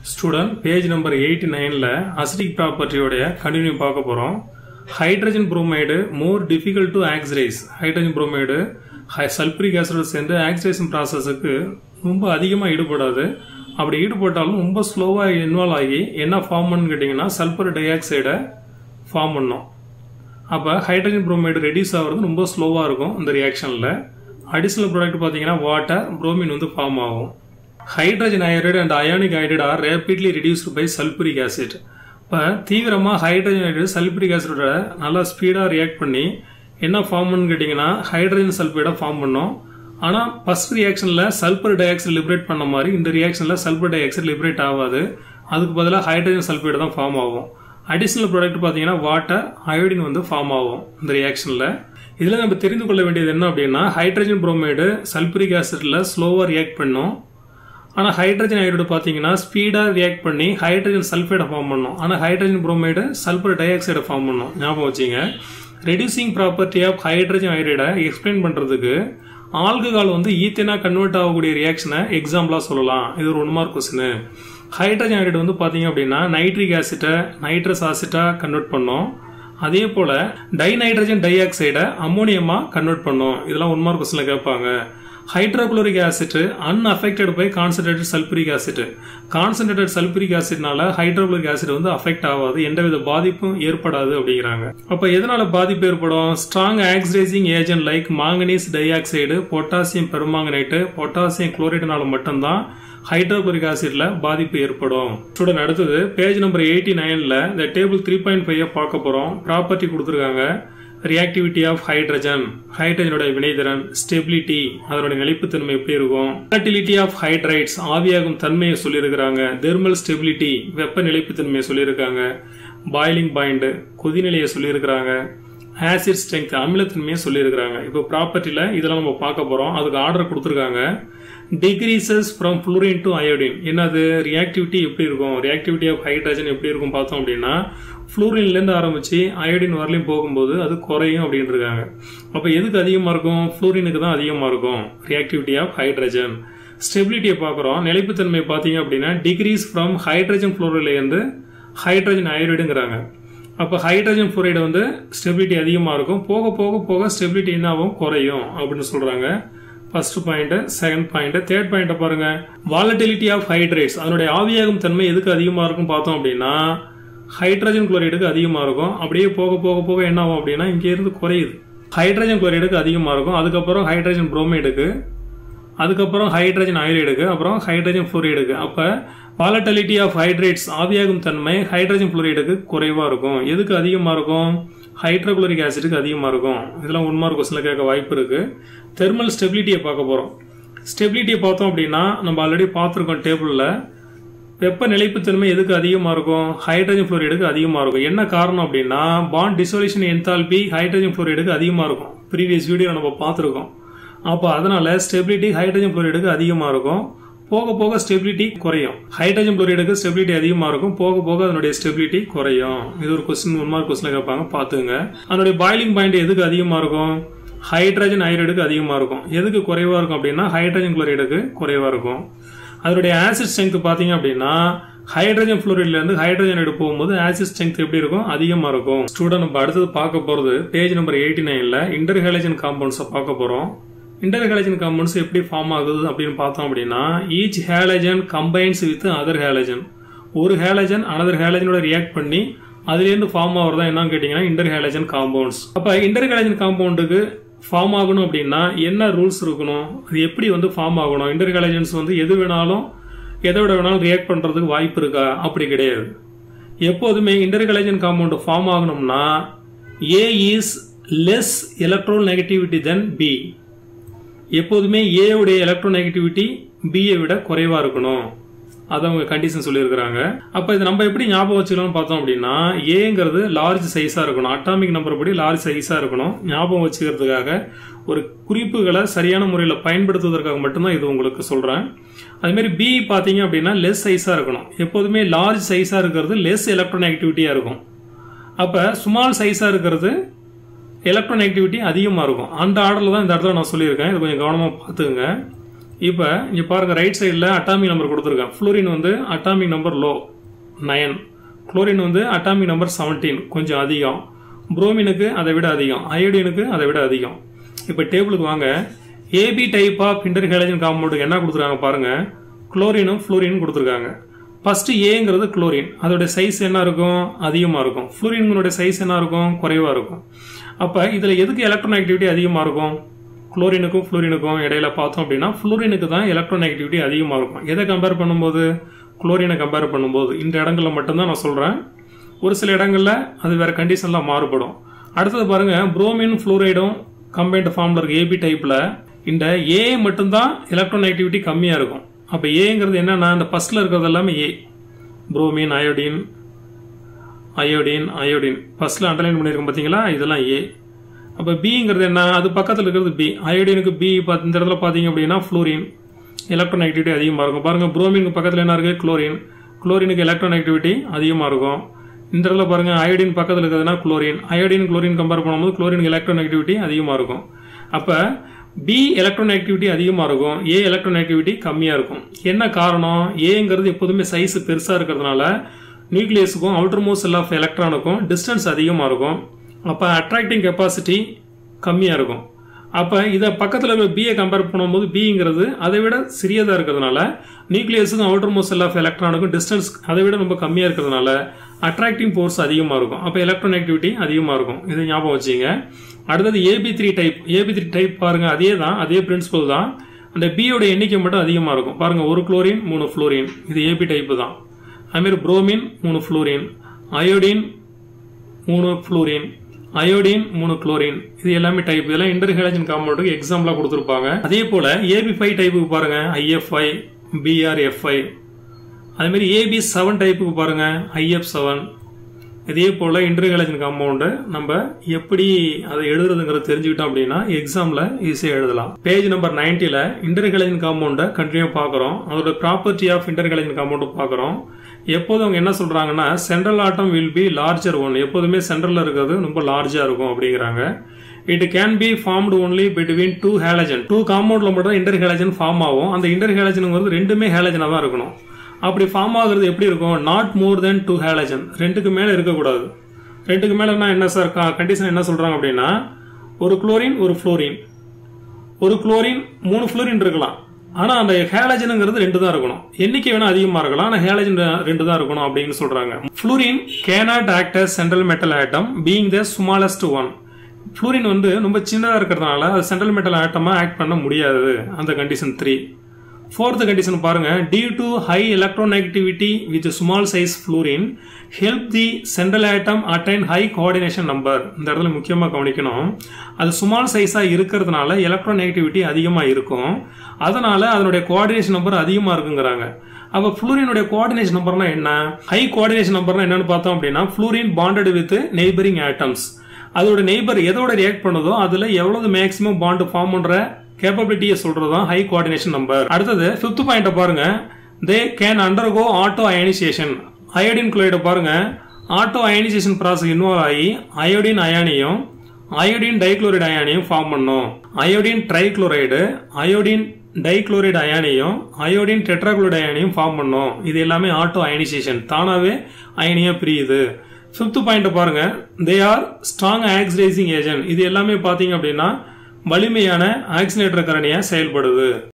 student page number eighty நைனில் acidic ப்ராப்பர்ட்டியோடைய continue பார்க்க போகிறோம் hydrogen bromide more difficult to oxidise hydrogen bromide high sulphuric ஆசிடோட சேர்ந்து ஆக்சிடேஷன் ப்ராசஸுக்கு ரொம்ப அதிகமாக ஈடுபடாது அப்படி ஈடுபட்டாலும் ரொம்ப ஸ்லோவாக இன்வால்வ் ஆகி என்ன ஃபார்ம் பண்ணுன்னு கேட்டிங்கன்னா சல்பர் டை ஆக்சைடை ஃபார்ம் பண்ணும் அப்போ ஹைட்ரஜன் புரோமைடு ரெடியூஸ் ஆகிறது ரொம்ப ஸ்லோவாக இருக்கும் இந்த ரியாக்ஷனில் அடிஷ்னல் ப்ராடக்ட் பார்த்தீங்கன்னா வாட்டர் புரோமின் வந்து ஃபார்ம் ஆகும் hydrogen iodide and ionic iodide are rapidly reduced by sulphuric acid இப்போ தீவிரமாக ஹைட்ரஜன் அயரைடு சல்பரிக் ஆசிடோட நல்லா ஸ்பீடாக ரியாக்ட் பண்ணி என்ன ஃபார்ம் பண்ணுன்னு கேட்டிங்கன்னா ஹைட்ரஜன் சல்பைடை ஃபார்ம் பண்ணும் ஆனால் ஃபர்ஸ்ட் ரியாக்ஷனில் சல்பர் டை ஆக்சைடு லிபரேட் பண்ண மாதிரி இந்த ரியாக்ஷனில் சல்பர் டை ஆக்சைடு லிபரேட் ஆகாது அதுக்கு பதிலாக ஹைட்ரஜன் சல்பைடு தான் ஃபார்ம் ஆகும் அடிஷ்னல் ப்ராடக்ட் பார்த்தீங்கன்னா வாட்டர் அயோடின் வந்து ஃபார்ம் ஆகும் இந்த ரியாக்ஷனில் இதில் நம்ம தெரிந்து கொள்ள வேண்டியது என்ன அப்படின்னா ஹைட்ரஜன் புரோமைடு சல்பரிக் ஆசிட்ல ஸ்லோவாக ரியாக்ட் பண்ணும் ஆனால் ஹைட்ரஜன் அயோடைடு பார்த்தீங்கன்னா ஸ்பீடாக ரியாக்ட் பண்ணி ஹைட்ரஜன் சல்ஃபைடை ஃபார்ம் பண்ணும் ஆனால் ஹைட்ரஜன் புரோமைடு சல்பர் டை ஆக்சைடை ஃபார்ம் பண்ணும் ஞாபகம் வச்சுங்க ரெடியூசிங் ப்ராப்பர்ட்டி ஆஃப் ஹைட்ரஜன் அயோடைடை எக்ஸ்பிளைன் பண்ணுறதுக்கு ஆல்கஹால் வந்து ஈத்தனா கன்வெர்ட் ஆகக்கூடிய ரியாக்ஷனை எக்ஸாம்பிளாக சொல்லலாம் இது ஒரு one mark question hydrogen iodide வந்து பார்த்தீங்க அப்படின்னா நைட்ரிக் ஆசிட்டை நைட்ரஸ் ஆசிட்டாக கன்வெர்ட் பண்ணோம் அதே போல் டைநைட்ரஜன் டை ஆக்சைடை அம்மோனியமாக கன்வெர்ட் பண்ணோம் இதெல்லாம் ஒன் மார்க் கொஸ்டினில் கேட்பாங்க hydrochloric acid unaffected by concentrated sulphuric acid concentrated sulphuric ஆசிட்னால ஹைட்ரோகுளோரிக் ஆசிட் வந்து அஃபெக்ட் ஆகாது எந்தவித பாதிப்பும் ஏற்படாது அப்படிங்கிறாங்க அப்ப எதனால பாதிப்பு ஏற்படும் strong oxidising agent like manganese dioxide potassium permanganate potassium குளோரைடுனால மட்டும்தான் ஹைட்ரோகுளோரிக் ஆசிட்ல பாதிப்பு ஏற்படும் ஸ்டூடெண்ட் அடுத்தது பேஜ் நம்பர் எயிட்டி நைன்ல இந்த டேபிள் த்ரீ பாயிண்ட் ஃபைவ் பார்க்க போறோம் ப்ராப்பர்ட்டி கொடுத்துருக்காங்க ரியாக்டிவிட்டி ஆஃப் ஹைட்ரஜன் ஹைட்ரஜனோட வினைத்திறன் ஸ்டெபிலிட்டி அதனுடைய நிலைப்புத்தன்மை எப்படி இருக்கும் வொலட்டிலிட்டி ஆஃப் ஹைட்ரைட்ஸ் ஆவியாகும் தன்மையை சொல்லியிருக்கிறாங்க தெர்மல் ஸ்டெபிலிட்டி வெப்ப நிலைப்புத்தன்மையை சொல்லியிருக்காங்க பாய்லிங் பாயிண்ட் கொதிநிலையை சொல்லியிருக்கிறாங்க ஆசிட் ஸ்ட்ரென்த் அமிலத்தன்மையை சொல்லியிருக்கிறாங்க இப்போ ப்ராப்பர்ட்டியில் இதெல்லாம் நம்ம பார்க்க போகிறோம் அதுக்கு ஆர்டர் கொடுத்துருக்காங்க decreases from fluorine to iodine என்னது ரியாக்டிவிட்டி எப்படி இருக்கும் ரியாக்டிவிட்டி ஆஃப் ஹைட்ரஜன் எப்படி இருக்கும் பார்த்தோம் அப்படின்னா ஃப்ளூரின்லேருந்து ஆரம்பித்து அயோடின் வரலையும் போகும்போது அது குறையும் அப்படின்னு இருக்காங்க அப்போ எதுக்கு அதிகமாக இருக்கும் ஃப்ளூரினுக்கு தான் அதிகமாக இருக்கும் ரியாக்டிவிட்டி ஆஃப் ஹைட்ரஜன் ஸ்டெபிலிட்டியை பார்க்குறோம் நிலைப்புத்தன்மை பார்த்தீங்க அப்படின்னா டிகிரீஸ் ஃப்ரம் ஹைட்ரஜன் ஃப்ளோரைட்லேருந்து ஹைட்ரஜன் அயோடைடுங்கிறாங்க அப்போ ஹைட்ரஜன் ஃப்ளோரைடு வந்து ஸ்டெபிலிட்டி அதிகமாக இருக்கும் போக போக போக ஸ்டெபிலிட்டி என்ன ஆகும் குறையும் அப்படின்னு சொல்கிறாங்க first point second point third point பாருங்க வாலட்டிலிட்டி ஆஃப் ஹைட்ரேட்ஸ் அதனுடைய ஆவியாகும் தன்மை எதுக்கு அதிகமாக இருக்கும் பார்த்தோம் அப்படின்னா ஹைட்ரஜன் குளோரைடுக்கு அதிகமாக இருக்கும் அப்படியே போக போக போக என்ன ஆகும் அப்படின்னா இங்கேருந்து குறையுது ஹைட்ரஜன் குளோரைடுக்கு அதிகமாக இருக்கும் அதுக்கப்புறம் ஹைட்ரஜன் புரோமைடுக்கு அதுக்கப்புறம் ஹைட்ரஜன் அயரைடுக்கு அப்புறம் ஹைட்ரஜன் ஃப்ளோரைடுக்கு அப்போ வாலட்டிலிட்டி ஆஃப் ஹைட்ரேட்ஸ் ஆவியாகும் தன்மை ஹைட்ரஜன் ஃப்ளோரைடுக்கு குறைவாக இருக்கும் எதுக்கு அதிகமாக இருக்கும் ஹைட்ரோகுளோரிக் ஆசிடுக்கு அதிகமாக இருக்கும் இதெல்லாம் ஒன் மார்க் கொஸ்டினில் கேட்க வாய்ப்பு இருக்குது தெர்மல் ஸ்டெபிலிட்டியை பார்க்க போகிறோம் ஸ்டெபிலிட்டியை பார்த்தோம் அப்படின்னா நம்ம ஆல்ரெடி பார்த்துருக்கோம் டேபிளில் வெப்ப நிலைப்புத்தன்மை எதுக்கு அதிகமாக இருக்கும் ஹைட்ரஜன் ஃப்ளோரைடுக்கு அதிகமாக இருக்கும் என்ன காரணம் அப்படின்னா பாண்ட் டிசோலியூஷன் என்தால்பி ஹைட்ரஜன் ஃப்ளோரைடுக்கு அதிகமாக இருக்கும் ப்ரீவியஸ் வீடியோ நம்ம பார்த்துருக்கோம் அப்போ அதனால ஸ்டெபிலிட்டி ஹைட்ரஜன் ஃப்ளோரைடுக்கு அதிகமாக இருக்கும் போக போக ஸ்டெபிலிட்டி குறையும் ஹைட்ரஜன் குளோரைடுக்கு ஸ்டெபிலிட்டி அதிகமாக இருக்கும் போக போக அதனுடைய ஸ்டெபிலிட்டி குறையும் இது ஒரு கொஸ்டின் ஒன் மார்க் கொஸ்டின் கேட்பாங்க பார்த்துங்க அதனுடைய பாயிலிங் பாயிண்ட் எதுக்கு அதிகமாக இருக்கும் ஹைட்ரஜன் ஐரைடுக்கு அதிகமாக இருக்கும் எதுக்கு குறைவாக இருக்கும் அப்படின்னா ஹைட்ரஜன் குளோரைடுக்கு குறைவாக இருக்கும் அதனுடைய ஆசிட் ஸ்ட்ரென்த் பார்த்தீங்க அப்படின்னா ஹைட்ரஜன் ஃப்ளோரைட்ல இருந்து ஹைட்ரஜன் எடுத்து போகும்போது ஆசிட் ஸ்ட்ரென்த் எப்படி இருக்கும் அதிகமாக இருக்கும் ஸ்டூடெண்ட் நம்ம அடுத்தது பார்க்க போகிறது பேஜ் நம்பர் எயிட்டி நைனில் இன்டர்ஹேலஜன் காம்பவுண்ட்ஸை பார்க்க போகிறோம் இன்டர்ஹேலஜன் காம்பவுண்ட்ஸ் எப்படி ஃபார்ம் ஆகுது அப்படின்னு பார்த்தோம் அப்படின்னா each halogen combines with other halogen ஒரு ஹேலஜன் அனதர் ஹேலஜனோட ரியாக்ட் பண்ணி அதுலேருந்து ஃபார்ம் ஆகிறதா என்னன்னு கேட்டிங்கன்னா இன்டர் ஹேலஜன் காம்பவுண்ட்ஸ் அப்போ இன்டர் ஹேலஜன் காம்பவுண்டுக்கு ஃபார்ம் ஆகணும் அப்படின்னா என்ன ரூல்ஸ் இருக்கணும் அது எப்படி வந்து ஃபார்ம் ஆகணும் இன்டர் ஹேலஜன்ஸ் வந்து எது வேணாலும் எதை விட வேணாலும் ரியாக்ட் பண்ணுறதுக்கு வாய்ப்பு இருக்கா அப்படி கிடையாது எப்போதுமே இன்டர் ஹேலஜன் காம்பவுண்ட் ஃபார்ம் ஆகணும்னா A is less electronegativity then B எப்போதுமே ஏ உடைய எலக்ட்ரோ நெகட்டிவிட்டி பியை விட குறைவா இருக்கணும் அதை அவங்க கண்டிஷன் சொல்லியிருக்கிறாங்க அப்போ இது நம்ம எப்படி ஞாபகம் வச்சுக்கலாம்னு பார்த்தோம் அப்படின்னா ஏங்கிறது லார்ஜ் சைஸாக இருக்கணும் அட்டாமிக் நம்பர் படி லார்ஜ் சைஸாக இருக்கணும் ஞாபகம் வச்சுக்கிறதுக்காக ஒரு குறிப்புகளை சரியான முறையில் பயன்படுத்துவதற்காக மட்டும்தான் இது உங்களுக்கு சொல்கிறேன் அதுமாரி பி பார்த்தீங்க அப்படின்னா லெஸ் சைஸாக இருக்கணும் எப்போதுமே லார்ஜ் சைஸாக இருக்கிறது லெஸ் எலக்ட்ரோ நெகட்டிவிட்டியாக இருக்கும் அப்போ ஸ்மால் சைஸாக இருக்கிறது எலக்ட்ரான் ஆக்டிவிட்டி அதிகமாக இருக்கும் அந்த ஆர்டரில் தான் இந்த இடத்துல நான் சொல்லியிருக்கேன் இது கொஞ்சம் கவனமாக பார்த்துக்குங்க இப்போ இங்கே பாருங்க ரைட் சைடில் அட்டாமிக் நம்பர் கொடுத்துருக்கேன் ஃப்ளூரின் வந்து atomic number low nine chlorine வந்து அட்டாமிக் நம்பர் செவன்டீன் கொஞ்சம் அதிகம் புரோமினுக்கு அதை விட அதிகம் அயோடினுக்கு அதை விட அதிகம் இப்போ டேபிளுக்கு வாங்க ஏபி டைப் ஆஃப் இன்டர்ஹேலஜன் காம்பவுண்டுக்கு என்ன கொடுத்துருக்காங்க பாருங்க குளோரினும் ஃப்ளூரினும் கொடுத்துருக்காங்க ஃபர்ஸ்ட் ஏங்கிறது குளோரின் அதோட சைஸ் என்ன இருக்கும் அதிகமாக இருக்கும் ஃப்ளூரின்களோட சைஸ் என்ன இருக்கும் குறைவாக இருக்கும் அப்போ இதில் எதுக்கு எலக்ட்ரான் ஆக்டிவிட்டி அதிகமாக இருக்கும் குளோரினுக்கும் ஃப்ளூரினுக்கும் இடையில பார்த்தோம் அப்படின்னா ஃப்ளூரினுக்கு தான் எலக்ட்ரான் ஆக்டிவிட்டி அதிகமாக இருக்கும் எதை கம்பேர் பண்ணும்போது குளோரினை கம்பேர் பண்ணும்போது இந்த இடங்களில் மட்டும்தான் நான் சொல்கிறேன் ஒரு சில இடங்களில் அது வேற கண்டிஷனில் மாறுபடும் அடுத்தது பாருங்க புரோமின் ஃப்ளூரைடும் கம்பைன்ட் ஃபார்மில் இருக்க ஏபி டைப்பில் இந்த ஏ மட்டும்தான் எலக்ட்ரான் ஆக்டிவிட்டி கம்மியாக இருக்கும் அப்போ ஏங்கிறது என்னன்னா இந்த ஃபர்ஸ்ட்ல இருக்கிறது எல்லாமே A bromine iodine iodine iodine ஃபர்ஸ்ட்ல அண்டர்லைன் பண்ணியிருக்கோம் பார்த்தீங்களா இதெல்லாம் ஏ அப்போ பிங்கிறது என்ன அது பக்கத்தில் இருக்கிறது பி அயோடினுக்கு பி இந்த இடத்துல பார்த்தீங்க அப்படின்னா ஃப்ளூரின் எலக்ட்ரான் ஆக்டிவிட்டி அதிகமாக இருக்கும் பாருங்க புரோமினுக்கு பக்கத்தில் என்ன இருக்குது குளோரின் குளோரினுக்கு எலக்ட்ரான் ஆக்டிவிட்டி அதிகமாக இருக்கும் இந்த இடத்துல பாருங்க அயோடின் பக்கத்தில் இருக்கிறதுனா குளோரின் அயோடின் குளோரின் கம்பேர் பண்ணும்போது குளோரினுக்கு எலக்ட்ரான் ஆக்டிவிட்டி அதிகமாக இருக்கும் அப்போ பி எலக்ட்ரான் ஆக்டிவிட்டி அதிகமாக இருக்கும் ஏ எலக்ட்ரான் ஆக்டிவிட்டி கம்மியாக இருக்கும் என்ன காரணம் ஏங்கிறது எப்போதுமே சைஸ் பெருசாக இருக்கிறதுனால நியூக்ளியஸுக்கும் அவுட்டர் மோஸ்ட் செல் ஆஃப் எலக்ட்ரானுக்கும் டிஸ்டன்ஸ் அதிகமாக இருக்கும் அப்போ அட்ராக்டிங் கெப்பாசிட்டி கம்மியாக இருக்கும் அப்போ இதை பக்கத்தில் இருக்க பியை கம்பேர் பண்ணும்போது பிங்கிறது அதை விட சிறியதாக இருக்கிறதுனால நியூக்ளியஸுக்கும் அவுட்டர் மோஸ்ட் செல் ஆஃப் எலக்ட்ரானுக்கும் டிஸ்டன்ஸ் அதை விட ரொம்ப கம்மியாக இருக்கிறதுனால அட்ராக்டிங் ஃபோர்ஸ் அதிகமாக இருக்கும் அப்போ எலக்ட்ரான் ஆக்டிவிட்டி அதிகமாக இருக்கும் இதை ஞாபகம் வச்சுங்க அடுத்தது AB three type AB three type பாருங்க அதே தான் அதே பிரின்சிபல் தான் அந்த பியோட எண்ணிக்கை மட்டும் அதிகமாக இருக்கும் பாருங்க ஒரு குளோரின் மூணு ஃப்ளோரின் இது ஏபி டைப் தான் அதுமாரி புரோமின் மூணு ஃப்ளூரின் அயோடின் மூணு ஃப்ளூரின் அயோடின் மூணு குளோரின் இது எல்லாமே டைப் இதெல்லாம் இன்டர்ஹேலஜன் காம்பவுண்டுக்கு எக்ஸாம்பிளா கொடுத்துருப்பாங்க அதே போல ஏபி ஃபைவ் டைப்புக்கு பாருங்க ஐஎஃப்ஐ பிஆர்எஃப்ஐ அதே மாதிரி ஏபி செவன் டைப்புக்கு பாருங்க ஐஎஃப் செவன் இதே போல இன்டர்ஹேலஜன் காம்பவுண்டு நம்ம எப்படி அதை எழுதுறதுங்கிறத தெரிஞ்சுக்கிட்டோம் அப்படின்னா எக்ஸாம்ல ஈஸியாக எழுதலாம் பேஜ் நம்பர் நைன்டில இன்டர்ஹேலஜன் காம்பவுண்டை கண்டினியூ பார்க்குறோம் அதோட ப்ராப்பர்ட்டி ஆஃப் இன்டர்ஹேலஜன் காம்பவுண்டு பார்க்குறோம் எப்போதும் அவங்க என்ன சொல்றாங்கன்னா central atom will be larger one எப்போதுமே சென்ட்ரல்ல இருக்கிறது ரொம்ப லார்ஜா இருக்கும் அப்படிங்கிறாங்க it can be formed only between two halogen two காம்பவுண்ட்ல மட்டும் இன்டர் ஹேலஜன் ஃபார்ம் ஆகும் அந்த இன்டர் ஹேலஜனுங்கிறது ரெண்டுமே ஹேலஜனா தான் இருக்கணும் அப்படி ஃபார்ம் ஆகுறது எப்படி இருக்கும் not more than two halogen ரெண்டுக்கு மேல இருக்கக்கூடாது ரெண்டுக்கு மேலனா என்ன சார் கண்டிஷன் என்ன சொல்றாங்க அப்படின்னா ஒரு குளோரின் ஒரு ஃப்ளோரின் ஒரு குளோரின் மூணு ஃப்ளோரின் இருக்கலாம் ஆனா அந்த ஹேலஜனுங்கிறது ரெண்டு தான் இருக்கணும் எண்ணிக்கை வேணா அதிகமா இருக்கலாம் ஆனா ஹேலஜன் ரெண்டு தான் இருக்கணும் அப்படின்னு சொல்றாங்க fluorine cannot act as central metal atom being the smallest one fluorine வந்து ரொம்ப சின்னதாக இருக்கிறதுனால அது சென்ட்ரல் மெட்டல் ஆட்டமாக ஆக்ட் பண்ண முடியாது அந்த கண்டிஷன் த்ரீ ஃபோர்த் கண்டிஷன் பாருங்க due to high electronegativity with small size fluorine help the central atom attain high coordination number இந்த இடத்துல முக்கியமாக கவனிக்கணும் அது ஸ்மால் சைஸாக இருக்கிறதுனால எலக்ட்ரோநெகட்டிவிட்டி அதிகமாக இருக்கும் அதனால அதனுடைய கோஆர்டினேஷன் நம்பர் அதிகமாக இருக்குங்கிறாங்க அப்போ ஃப்ளூரினுடைய கோஆர்டினேஷன் நம்பர்னா என்ன ஹை கோஆர்டினேஷன் நம்பர்னா என்னன்னு பார்த்தோம் அப்படின்னா fluorine bonded with neighbouring atoms அதோட நெய்பர் எதோட ரியாக்ட் பண்ணுதோ அதுல எவ்வளவு மேக்ஸிமம் பாண்ட் ஃபார்ம் பண்ற கேப்பபிலிட்டியை சொல்றது தான் ஹை கோஆர்டினேஷன் நம்பர் அடுத்தது ஃபிஃப்த் பாயிண்ட் பாருங்க they can undergo auto ionisation iodine குளோரைடை பாருங்க ஆட்டோ அயனைசேஷன் ப்ராசஸ் இன்வால்வ் ஆகி அயோடின் அயானியும் அயோடின் டைக்ளோரைடு அயானியும் ஃபார்ம் பண்ணும் அயோடின் ட்ரைக்ளோரைடு அயோடின் டைக்ளோரைடு அயானியும் அயோடின் டெட்ராக்ளோரைடு அயானியும் ஃபார்ம் பண்ணும் இது எல்லாமே ஆட்டோ அயனைசேஷன் தானாவே அயனியா பிரியுது ஃபிஃப்த் பாயிண்ட் பாருங்க they are strong oxidising agent இது எல்லாமே பாத்தீங்க அப்படின்னா வலிமையான ஆக்சினேட்டர் கரணியா செயல்படுது